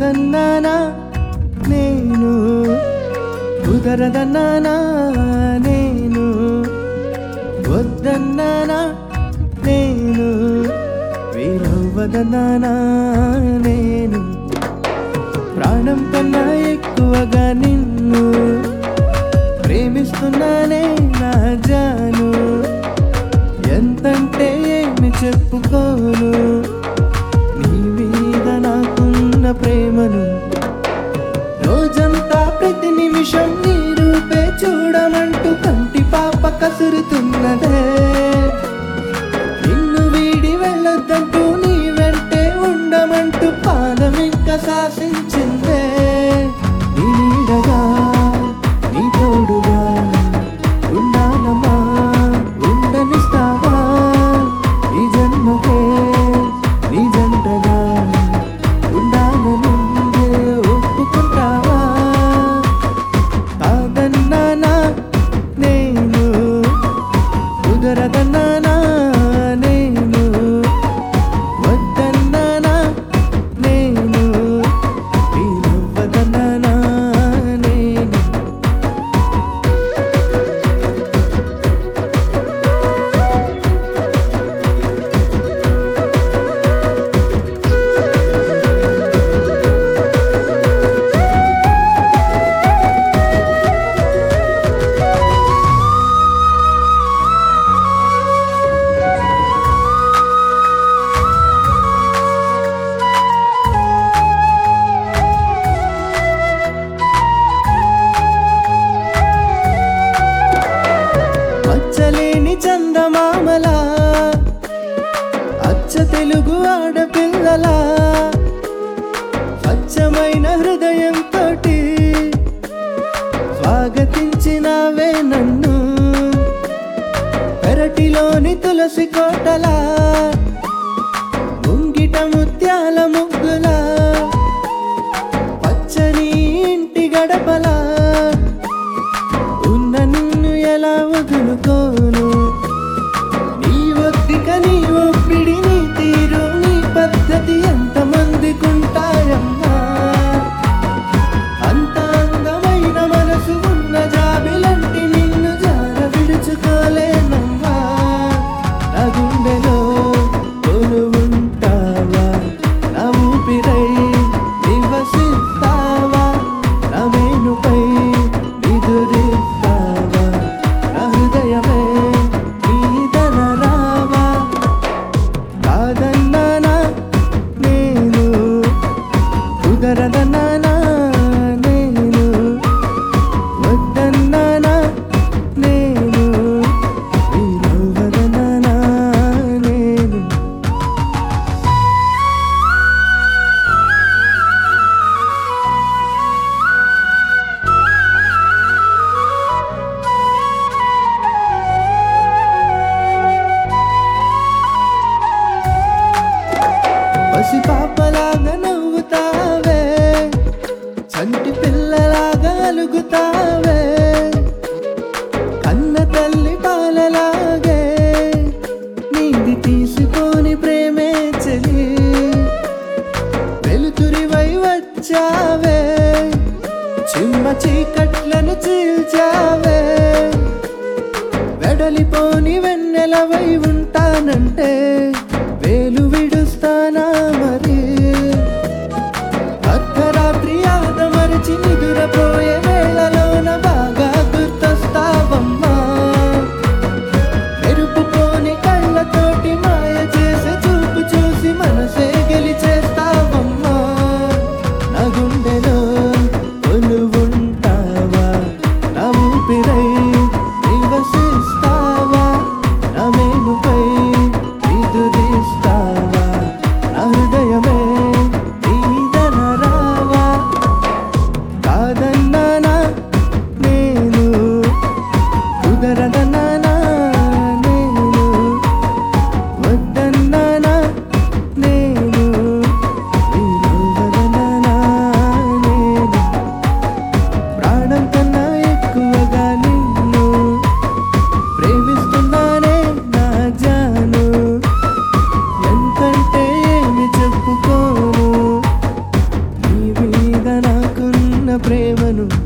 కాదన్నానా నేను కుదరదన్నానా నేను వద్దన్నానా నేను వీలవ్వదన్నానా నేను ప్రాణం కన్నా ఎక్కువగా నిన్ను ప్రేమిస్తున్నానే నా జాను ఎంతంటే ఏమి చెప్పుకోను నీ మీద నాకున్న ప్రేమను రోజంతా ప్రతి నిమిషం నీ రూపే చూడమంటూ కంటి పాప కసురుతున్నదే నిన్ను వీడి వెళ్ళొద్దంటూ నీ వెంటే ఉండమంటూ పాదం ఇంకా శాసించిందే నీ నీడగా నీ తోడుగా ఉండాలమ్మా ఉండనిస్తావా ఈ జన్మకే నీ జంటగా ఉండాలనుందే ఒప్పుకుంటావా కాదన్నానా నేను కుదరదన్నానా నేను వద్దన్నానా నేను వీలవ్వదన్నానా నేను మచ్చలేని చందమామలా అచ్చ తెలుగు ఆడపిల్లలా స్వచ్ఛమైన హృదయంతో స్వాగతించినవే నన్ను పెరటిలోని తులసి కోటలా ముంగిట ముత్యాల ముగ్గులా పచ్చని ఇంటి గడపలా ఉన్న నిన్ను ఎలా వదులుకోను నీ ఒత్తిక నీ ఒప్పిడి నీ తీరు నీ పద్ధతి ఎంతమందికుంటాయమ్మా అంత అందమైన మనసు ఉన్న జాబిలంటి నిన్ను జార విడుచుకోలేనమ్మా నా గుండెలో ఉంటావా నా ఊపిరై నివసిస్తావా నా మేనుపై నిదురిస్తావా నా హృదయమే నీదన రావా కాదన్నానా నేను కుదరదన్నానా నేను వద్దన్నానా నేను వీలవ్వదన్నానా నేను పసి పాపలాగా నవ్వుతావే చంటి పిల్లలాగా అలుగుతావే కన్న తల్లి పాలలాగే నీది తీసుకొని ప్రేమే చెలి వెలుతురివై వచ్చావే చిమ్మ చీకట్లను చీల్చావే వెడలిపోని వెన్నెలవై ఉంటానంటే వేలు విడుస్తానా మరి అర్ధరాత్రి ఆదమరిచి నిదురపోయే వేళలోన బాగా గుర్తొస్తావమ్మా మెరుపుకోని కళ్ళతోటి మాయ చేసే చూపు చూసి మనసే గెలిచేస్తావమ్మా నా గుండెలో కొలువుంటావా నా ఊపిరై నివసిస్తావా నా మేలుపై నిదురిస్తావా ప్రేమను